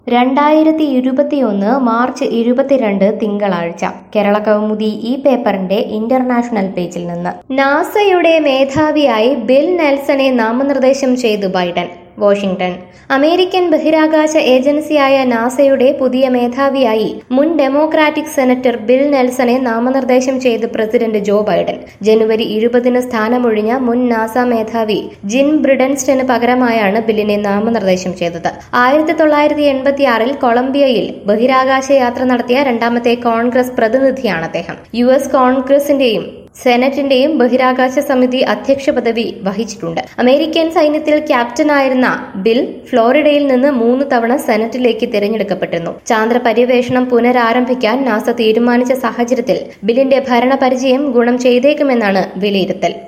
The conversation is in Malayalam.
രണ്ടായിരത്തി ഇരുപത്തിയൊന്ന് മാർച്ച് ഇരുപത്തിരണ്ട് തിങ്കളാഴ്ച കേരള കൗമുദി ഈ പേപ്പറിന്റെ ഇന്റർനാഷണൽ പേജിൽ നിന്ന് നാസയുടെ മേധാവിയായി ബിൽ നെൽസനെ നാമനിർദ്ദേശം ചെയ്തു ബൈഡൻ വാഷിംഗ്ടൺ അമേരിക്കൻ ബഹിരാകാശ ഏജൻസിയായ നാസയുടെ പുതിയ മേധാവിയായി മുൻ ഡെമോക്രാറ്റിക് സെനറ്റർ ബിൽ നെൽസനെ നാമനിർദ്ദേശം ചെയ്ത് പ്രസിഡന്റ് ജോ ബൈഡൻ ജനുവരി ഇരുപതിന് സ്ഥാനമൊഴിഞ്ഞ മുൻ നാസ മേധാവി ജിൻ ബ്രിഡൻസ്റ്റന് പകരമായാണ് ബില്ലിനെ നാമനിർദ്ദേശം ചെയ്തത് ആയിരത്തി തൊള്ളായിരത്തി എൺപത്തിയാറിൽ കൊളംബിയയിൽ ബഹിരാകാശ യാത്ര നടത്തിയ രണ്ടാമത്തെ കോൺഗ്രസ് പ്രതിനിധിയാണ് അദ്ദേഹം യു എസ് കോൺഗ്രസിന്റെയും സെനറ്റിന്റെയും ബഹിരാകാശ സമിതി അധ്യക്ഷ പദവി വഹിച്ചിട്ടുണ്ട് അമേരിക്കൻ സൈന്യത്തിൽ ക്യാപ്റ്റനായിരുന്ന ബിൽ ഫ്ലോറിഡയിൽ നിന്ന് മൂന്ന് തവണ സെനറ്റിലേക്ക് തിരഞ്ഞെടുക്കപ്പെട്ടിരുന്നു ചാന്ദ്ര പര്യവേഷണം പുനരാരംഭിക്കാൻ നാസ തീരുമാനിച്ച സാഹചര്യത്തിൽ ബില്ലിന്റെ ഭരണപരിചയം ഗുണം ചെയ്തേക്കുമെന്നാണ് വിലയിരുത്തൽ